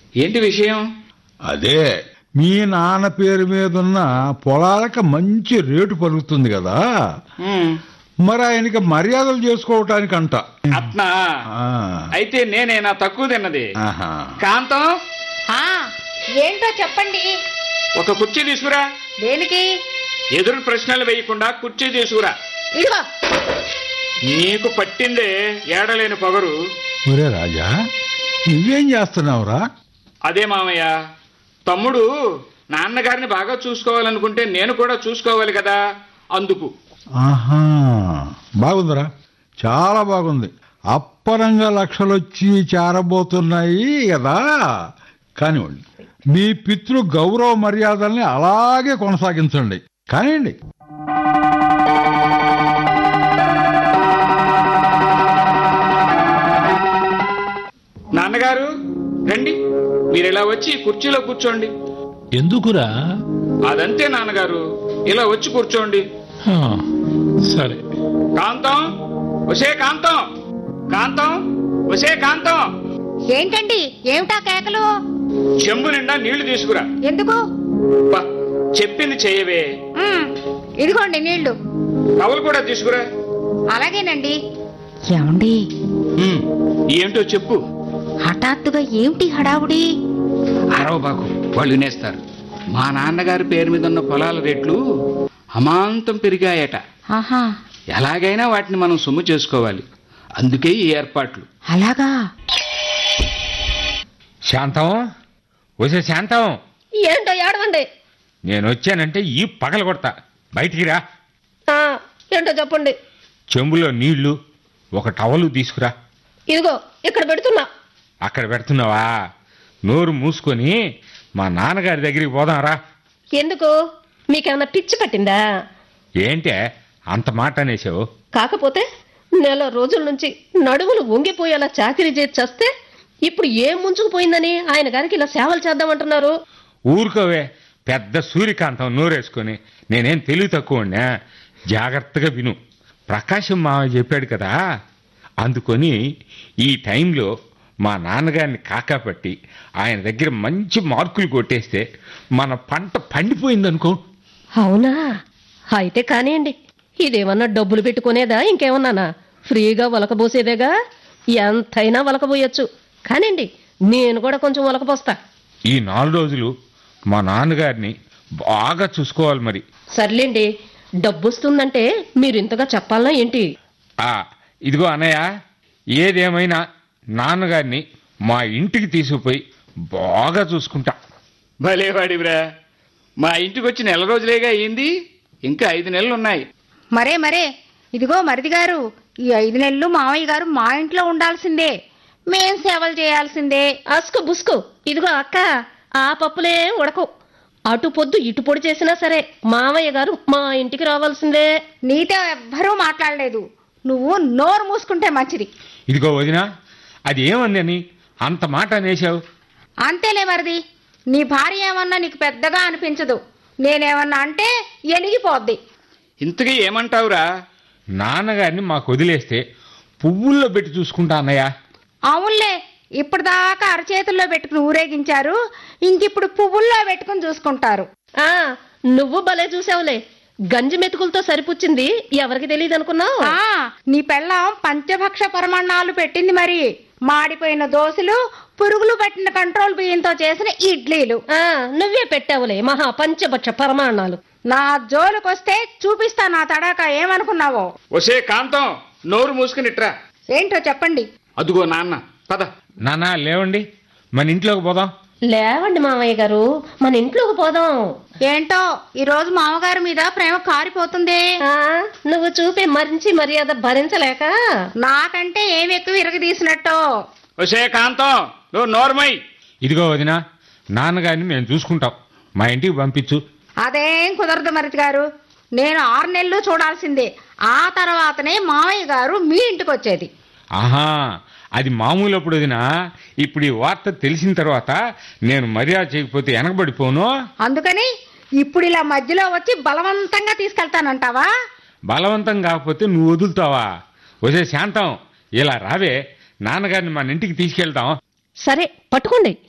ఏంటి విషయం అదే మీ నాన్న పేరు మీదున్న పొలాలకు మంచి రేటు పలుకుతుంది కదా ఉమ్, మరి ఆయనకి మర్యాదలు చేసుకోవటానికి అంట అట్నా ఆ, అయితే నేనేనా తక్కువ తిన్నది ఆహా. కాంతం ఆ, ఏంటో చెప్పండి ఒక కుర్చీ తీసుకురా దేనికి ఎదురు ప్రశ్నలు వేయకుండా కుర్చీ తీసుకురా ఇదిగో నీకు పట్టిందే ఏడలేని పొగరు ఒరే రాజా నువ్వేం చేస్తున్నావురా అదే మామయ్య తమ్ముడు నాన్నగారిని బాగా చూసుకోవాలనుకుంటే నేను కూడా చూసుకోవాలి కదా అందుకు ఆహా బాగుందిరా చాలా బాగుంది అప్పరంగా లక్షలొచ్చి చేరబోతున్నాయి కదా కానివ్వండి మీ పితృ గౌరవ మర్యాదల్ని అలాగే కొనసాగించండి కానివ్వండి నాన్నగారు రండి మీరు ఇలా వచ్చి కుర్చీలో కూర్చోండి ఎందుకురా అదంతే నాన్నగారు ఇలా వచ్చి కూర్చోండి హా, సరే కాంతం వసే కాంతం కాంతం వసే కాంతం ఏంటండి ఏమిటా కేకలు చెంబు నిండా నీళ్లు తీసుకురా ఎందుకు బా, చెప్పింది చేయవే ఉమ్, ఇదిగోండి నీళ్లు టవల్ కూడా తీసుకురా అలాగేనండి ఏమండి ఉమ్, ఏంటో చెప్పు హఠాత్తుగా ఏమిటి హడావుడి అరవబాకు వాళ్ళు వినేస్తారు మా నాన్నగారి పేరు మీద ఉన్న పొలాల రేట్లు అమాంతం పెరిగాయట ఆహా ఎలాగైనా వాటిని మనం సొమ్ము చేసుకోవాలి అందుకే ఈ ఏర్పాట్లు అలాగా శాంతం వసే శాంతం ఏంటో ఏడవండి నేను వచ్చానంటే ఈ పగల కొడతా బయటికి రా ఏంటో చెప్పండి చెంబులో నీళ్లు ఒక టవలు తీసుకురా ఇదిగో ఇక్కడ పెడుతున్నా అక్కడ పెడుతున్నావా నోరు మూసుకొని మా నాన్నగారి దగ్గరికి పోదాం రా ఎందుకు మీకేమన్నా పిచ్చి పట్టిందా ఏంటే అంత మాట అనేసావు కాకపోతే నెల రోజుల నుంచి నడుములు వంగిపోయేలా చాకరీ చేసి చస్తే ఇప్పుడు ఏం ముంచుకుపోయిందని ఆయన గారికి ఇలా సేవలు చేద్దామంటున్నారు ఊరుకోవే పెద్ద సూర్యకాంతం నోరేసుకొని నేనేం తెలివి తక్కువ జాగ్రత్తగా విను ప్రకాశం మామ చెప్పాడు కదా అందుకొని ఈ టైంలో మా నాన్నగారిని కాకాపట్టి ఆయన దగ్గర మంచి మార్కులు కొట్టేస్తే మన పంట పండిపోయిందనుకో అవునా అయితే కానివ్వండి ఇదేమన్నా డబ్బులు పెట్టుకునేదా ఇంకేమన్నానా ఫ్రీగా వలకబోసేదేగా ఎంతైనా వలకబోయొచ్చు కానివ్వండి నేను కూడా కొంచెం వలకపోస్తా ఈ నాలుగు రోజులు మా నాన్నగారిని బాగా చూసుకోవాలి మరి సర్లేండి డబ్బు వస్తుందంటే మీరు ఇంతగా చెప్పాలనా ఏంటి ఆ ఇదిగో అన్నయ్య ఏదేమైనా నాన్నగారిని మా ఇంటికి తీసుకుపోయి బాగా చూసుకుంటా భలేవాడివిరా మా ఇంటికి వచ్చి నెల రోజులేగా అయింది ఇంకా ఐదు నెలలు ఉన్నాయి మరే మరే ఇదిగో మరిది గారు ఈ ఐదు నెలలు మామయ్య గారు మా ఇంట్లో ఉండాల్సిందే మేం సేవలు చేయాల్సిందే అస్కు బుస్కు ఇదిగో అక్క ఆ పప్పులే ఉడకు అటు పొద్దు ఇటు పొడి చేసినా సరే మామయ్య గారు మా ఇంటికి రావాల్సిందే నీతో ఎవ్వరూ మాట్లాడలేదు నువ్వు నోరు మూసుకుంటే మంచిది ఇదిగో వదినా అది ఏమంది అని అంత మాట అనేసావు అంతేలే మరిది నీ భార్య ఏమన్నా నీకు పెద్దగా అనిపించదు నేనేమన్నా అంటే ఎలిగిపోద్ది ఇంతకీ ఏమంటావురా నాన్నగారిని మాకు వదిలేస్తే పువ్వుల్లో పెట్టి చూసుకుంటా అన్నయ్య అవునులే ఇప్పటిదాకా అరచేతుల్లో పెట్టుకుని ఊరేగించారు ఇంకిప్పుడు పువ్వుల్లో పెట్టుకుని చూసుకుంటారు ఆ నువ్వు భలే చూసావులే గంజి మెతుకులతో సరిపుచ్చింది ఎవరికి తెలియదు అనుకున్నావు ఆ నీ పెళ్ళం పంచభక్ష పరమాణాలు పెట్టింది మరి మాడిపోయిన దోశలు పురుగులు పట్టిన కంట్రోల్ బియ్యంతో చేసిన ఇడ్లీలు ఆ నువ్వే పెట్టావులే మహా పంచభక్ష పరమాణాలు నా జోలుకొస్తే చూపిస్తా నా తడాక ఏమనుకున్నావో వసే కాంతం నోరు మూసుకునిట్రా ఏంటో చెప్పండి అదుగో నాన్న పద నాన్న లేవండి మన ఇంట్లోకి పోదాం లేవండి మామయ్య గారు మన ఇంట్లోకి పోదాం ఏంటో ఈ రోజు మామగారి మీద ప్రేమ కారిపోతుంది ఆ నువ్వు చూపే మంచి మర్యాద భరించలేక నాకంటే ఏమి ఎక్కువ ఇరగదీసినట్టు వసే కాంతం నువ్వు నోర్మై ఇదిగో వదినా నాన్నగారిని మేము చూసుకుంటాం మా ఇంటికి పంపించు అదేం కుదరదు మరిది గారు నేను ఆరు నెలలు చూడాల్సిందే ఆ తర్వాతనే మామయ్య గారు మీ ఇంటికి వచ్చేది ఆహా అది మామూలు అప్పుడు వదినా ఇప్పుడు ఈ వార్త తెలిసిన తర్వాత నేను మర్యాద చేయకపోతే వెనకబడిపోను అందుకని ఇప్పుడు ఇలా మధ్యలో వచ్చి బలవంతంగా తీసుకెళ్తానంటావా బలవంతం కాకపోతే నువ్వు వదులుతావా వసే శాంతం ఇలా రావే నాన్నగారిని మన ఇంటికి తీసుకెళ్తాం సరే పట్టుకోండి